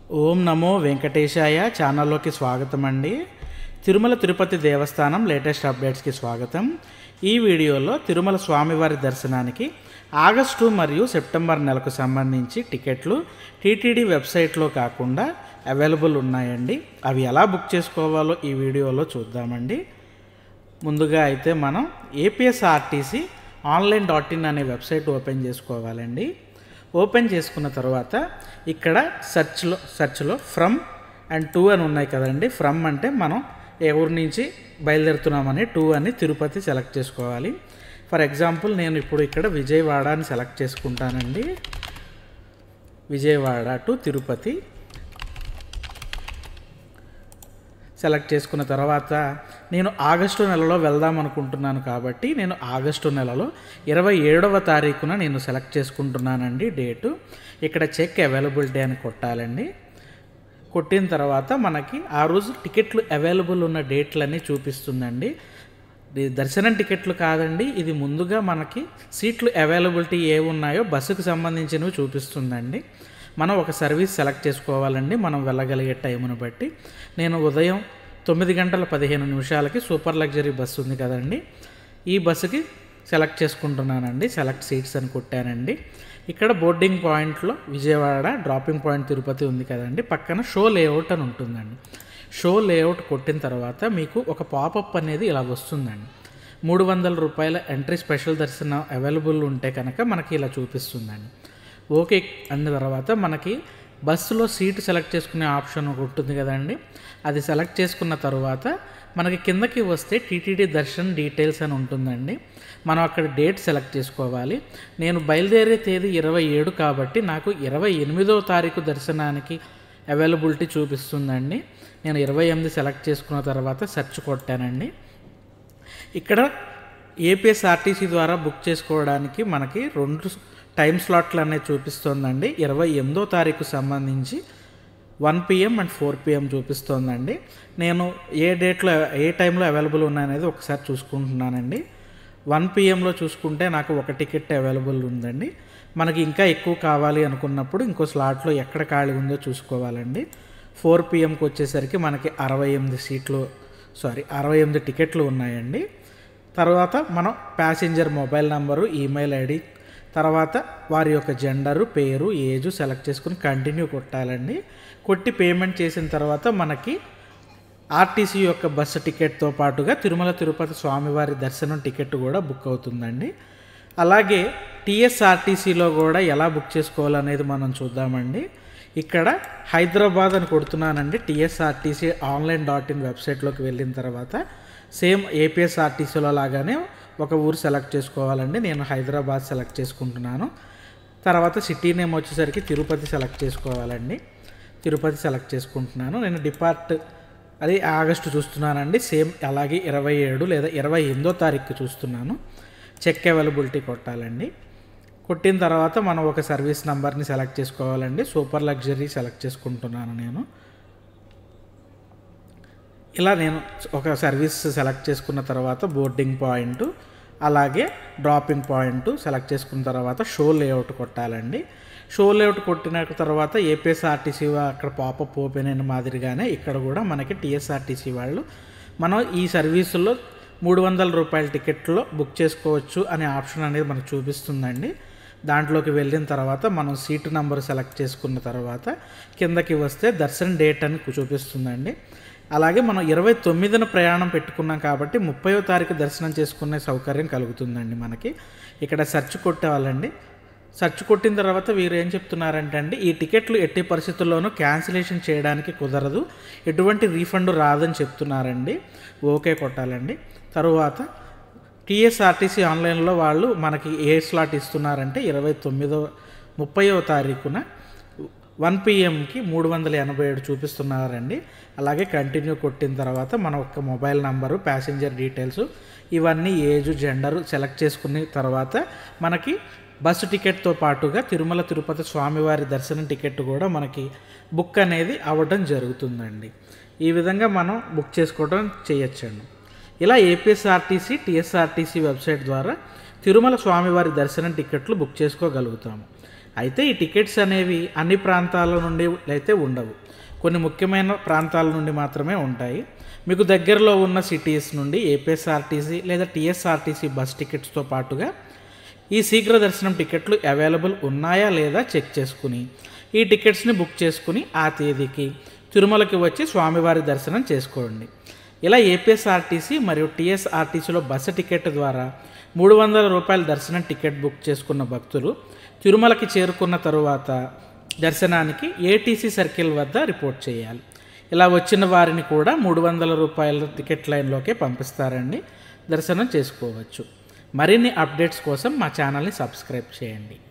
ఓం నమో వెంకటేశాయ ఛానల్లోకి స్వాగతం అండి తిరుమల తిరుపతి దేవస్థానం లేటెస్ట్ అప్డేట్స్కి స్వాగతం ఈ వీడియోలో తిరుమల స్వామివారి దర్శనానికి ఆగస్టు మరియు సెప్టెంబర్ నెలకు సంబంధించి టికెట్లు టీటీడీ వెబ్సైట్లో కాకుండా అవైలబుల్ ఉన్నాయండి అవి ఎలా బుక్ చేసుకోవాలో ఈ వీడియోలో చూద్దామండి ముందుగా అయితే మనం ఏపీఎస్ఆర్టీసీ ఆన్లైన్ డాట్ ఇన్ అనే వెబ్సైట్ ఓపెన్ చేసుకోవాలండి ఓపెన్ చేసుకున్న తర్వాత ఇక్కడ సెర్చ్లో సెర్చ్లో ఫ్రమ్ అండ్ టూ అని ఉన్నాయి కదండి ఫ్రమ్ అంటే మనం ఏ ఊరు నుంచి బయలుదేరుతున్నామని టూ అని తిరుపతి సెలెక్ట్ చేసుకోవాలి ఫర్ ఎగ్జాంపుల్ నేను ఇప్పుడు ఇక్కడ విజయవాడ అని సెలెక్ట్ చేసుకుంటానండి విజయవాడ టు తిరుపతి సెలెక్ట్ చేసుకున్న తర్వాత నేను ఆగస్టు నెలలో వెళ్దాం అనుకుంటున్నాను కాబట్టి నేను ఆగస్టు నెలలో ఇరవై ఏడవ తారీఖున నేను సెలెక్ట్ చేసుకుంటున్నానండి డేటు ఇక్కడ చెక్ అవైలబిలిటీ అని కొట్టాలండి కొట్టిన తర్వాత మనకి ఆ రోజు టికెట్లు అవైలబుల్ ఉన్న డేట్లన్నీ చూపిస్తుందండి ఇది దర్శనం టికెట్లు కాదండి ఇది ముందుగా మనకి సీట్లు అవైలబిలిటీ ఏ ఉన్నాయో బస్సుకు సంబంధించినవి చూపిస్తుందండి మనం ఒక సర్వీస్ సెలెక్ట్ చేసుకోవాలండి మనం వెళ్ళగలిగే టైంను బట్టి నేను ఉదయం తొమ్మిది గంటల పదిహేను నిమిషాలకి సూపర్ లగ్జరీ బస్సు ఉంది కదండి ఈ బస్సుకి సెలెక్ట్ చేసుకుంటున్నానండి సెలెక్ట్ సీట్స్ అని కొట్టానండి ఇక్కడ బోర్డింగ్ పాయింట్లో విజయవాడ డ్రాపింగ్ పాయింట్ తిరుపతి ఉంది కదండి పక్కన షో లేఅవుట్ అని ఉంటుందండి షో లేఅవుట్ కొట్టిన తర్వాత మీకు ఒక పాపప్ అనేది ఇలా వస్తుందండి మూడు వందల రూపాయల ఎంట్రీ స్పెషల్ దర్శనం అవైలబుల్ ఉంటే కనుక మనకి ఇలా చూపిస్తుందండి ఓకే అన్న తర్వాత మనకి బస్సులో సీటు సెలెక్ట్ చేసుకునే ఆప్షన్ ఒకటి ఉంటుంది కదండి అది సెలెక్ట్ చేసుకున్న తర్వాత మనకి కిందకి వస్తే టీటీడీ దర్శన్ డీటెయిల్స్ అని ఉంటుందండి మనం అక్కడ డేట్ సెలెక్ట్ చేసుకోవాలి నేను బయలుదేరే తేదీ ఇరవై ఏడు కాబట్టి నాకు ఇరవై ఎనిమిదవ తారీఖు దర్శనానికి అవైలబిలిటీ చూపిస్తుందండి నేను ఇరవై ఎనిమిది సెలెక్ట్ చేసుకున్న తర్వాత సెర్చ్ కొట్టానండి ఇక్కడ ఏపీఎస్ఆర్టీసీ ద్వారా బుక్ చేసుకోవడానికి మనకి రెండు టైం స్లాట్లు అనేది చూపిస్తోందండి ఇరవై ఎనిమిదో తారీఖు సంబంధించి one PM and four PM చూపిస్తోందండి నేను ఏ డేట్లో ఏ టైంలో అవైలబుల్ ఉన్నాయనేది ఒకసారి చూసుకుంటున్నానండి వన్ పిఎంలో చూసుకుంటే నాకు ఒక టికెట్ అవైలబుల్ ఉందండి మనకి ఇంకా ఎక్కువ కావాలి అనుకున్నప్పుడు ఇంకో స్లాట్లో ఎక్కడ ఖాళీ ఉందో చూసుకోవాలండి ఫోర్ పిఎంకి వచ్చేసరికి మనకి అరవై ఎనిమిది సీట్లు సారీ అరవై ఎనిమిది టికెట్లు ఉన్నాయండి తర్వాత మనం passenger mobile number email ID తర్వాత వారి యొక్క జెండరు పేరు ఏజు సెలెక్ట్ చేసుకుని కంటిన్యూ కొట్టాలండి కొట్టి పేమెంట్ చేసిన తర్వాత మనకి ఆర్టీసీ యొక్క బస్సు టికెట్తో పాటుగా తిరుమల తిరుపతి స్వామివారి దర్శనం టికెట్ కూడా బుక్ అవుతుందండి అలాగే టీఎస్ఆర్టీసీలో కూడా ఎలా బుక్ చేసుకోవాలనేది మనం చూద్దామండి ఇక్కడ హైదరాబాద్ అని కొడుతున్నానండి టీఎస్ఆర్టీసీ ఆన్లైన్ డాట్ ఇన్ వెబ్సైట్లోకి వెళ్ళిన తర్వాత సేమ్ ఏపీఎస్ఆర్టీసీలో లాగానే ఒక ఊరు సెలెక్ట్ చేసుకోవాలండి నేను హైదరాబాద్ సెలెక్ట్ చేసుకుంటున్నాను తర్వాత సిటీ నేమ్ వచ్చేసరికి తిరుపతి సెలెక్ట్ చేసుకోవాలండి తిరుపతి సెలెక్ట్ చేసుకుంటున్నాను నేను డిపార్ట్ అది ఆగస్టు చూస్తున్నానండి సేమ్ అలాగే ఇరవై ఏడు లేదా ఇరవై ఎనిమిదో తారీఖు చూస్తున్నాను చెక్ అవైలబిలిటీ కొట్టాలండి కొట్టిన తర్వాత మనం ఒక సర్వీస్ నెంబర్ని సెలెక్ట్ చేసుకోవాలండి సూపర్ లగ్జరీ సెలెక్ట్ చేసుకుంటున్నాను నేను ఇలా నేను ఒక సర్వీస్ సెలెక్ట్ చేసుకున్న తర్వాత బోర్డింగ్ పాయింట్ అలాగే డ్రాపింగ్ పాయింట్ సెలెక్ట్ చేసుకున్న తర్వాత షో లేఅవుట్ కొట్టాలండి షో లేఅవుట్ కొట్టిన తర్వాత ఏపీఎస్ఆర్టీసీ అక్కడ పాపప్ ఓపెన్ అయిన మాదిరిగానే ఇక్కడ కూడా మనకి టీఎస్ఆర్టీసీ వాళ్ళు మనం ఈ సర్వీసుల్లో మూడు వందల రూపాయల టికెట్లో బుక్ చేసుకోవచ్చు అనే ఆప్షన్ అనేది మనకు చూపిస్తుందండి దాంట్లోకి వెళ్ళిన తర్వాత మనం సీటు నెంబర్ సెలెక్ట్ చేసుకున్న తర్వాత కిందకి వస్తే దర్శన్ డేట్ అని చూపిస్తుందండి అలాగే మనం ఇరవై తొమ్మిదిన ప్రయాణం పెట్టుకున్నాం కాబట్టి ముప్పయో తారీఖు దర్శనం చేసుకునే సౌకర్యం కలుగుతుందండి మనకి ఇక్కడ సెర్చ్ కొట్టేవాళ్ళండి సెర్చ్ కొట్టిన తర్వాత వీరు ఏం చెప్తున్నారంటే అండి ఈ టికెట్లు ఎట్టి పరిస్థితుల్లోనూ క్యాన్సిలేషన్ చేయడానికి కుదరదు ఎటువంటి రీఫండ్ రాదని చెప్తున్నారండి ఓకే కొట్టాలండి తరువాత టీఎస్ఆర్టీసీ ఆన్లైన్లో వాళ్ళు మనకి ఏ స్లాట్ ఇస్తున్నారంటే ఇరవై తొమ్మిదో ముప్పైవ తారీఖున వన్ పిఎంకి మూడు వందల ఎనభై ఏడు చూపిస్తున్నారండి అలాగే కంటిన్యూ కొట్టిన తర్వాత మన ఒక్క మొబైల్ నంబరు ప్యాసింజర్ డీటెయిల్స్ ఇవన్నీ ఏజు జెండరు సెలెక్ట్ చేసుకున్న తర్వాత మనకి బస్సు టికెట్తో పాటుగా తిరుమల తిరుపతి స్వామివారి దర్శనం టికెట్ కూడా మనకి బుక్ అనేది అవ్వడం జరుగుతుందండి ఈ విధంగా మనం బుక్ చేసుకోవడం చేయొచ్చండి ఇలా ఏపీఎస్ఆర్టీసీ టీఎస్ఆర్టీసీ వెబ్సైట్ ద్వారా తిరుమల స్వామివారి దర్శనం టికెట్లు బుక్ చేసుకోగలుగుతాము అయితే ఈ టికెట్స్ అనేవి అన్ని ప్రాంతాల నుండి అయితే ఉండవు కొన్ని ముఖ్యమైన ప్రాంతాల నుండి మాత్రమే ఉంటాయి మీకు దగ్గరలో ఉన్న సిటీస్ నుండి ఏపీఎస్ఆర్టీసీ లేదా టీఎస్ఆర్టీసీ బస్ టికెట్స్తో పాటుగా ఈ శీఘ్ర దర్శనం టికెట్లు అవైలబుల్ ఉన్నాయా లేదా చెక్ చేసుకుని ఈ టికెట్స్ని బుక్ చేసుకుని ఆ తేదీకి తిరుమలకి వచ్చి స్వామివారి దర్శనం చేసుకోండి ఇలా ఏపీఎస్ఆర్టీసీ మరియు టీఎస్ఆర్టీసీలో బస్సు టికెట్ ద్వారా మూడు వందల రూపాయల దర్శనం టికెట్ బుక్ చేసుకున్న భక్తులు తిరుమలకి చేరుకున్న తరువాత దర్శనానికి ఏటీసీ సర్కిల్ వద్ద రిపోర్ట్ చేయాలి ఇలా వచ్చిన వారిని కూడా మూడు వందల రూపాయల టికెట్ లైన్లోకే పంపిస్తారండి దర్శనం చేసుకోవచ్చు మరిన్ని అప్డేట్స్ కోసం మా ఛానల్ని సబ్స్క్రైబ్ చేయండి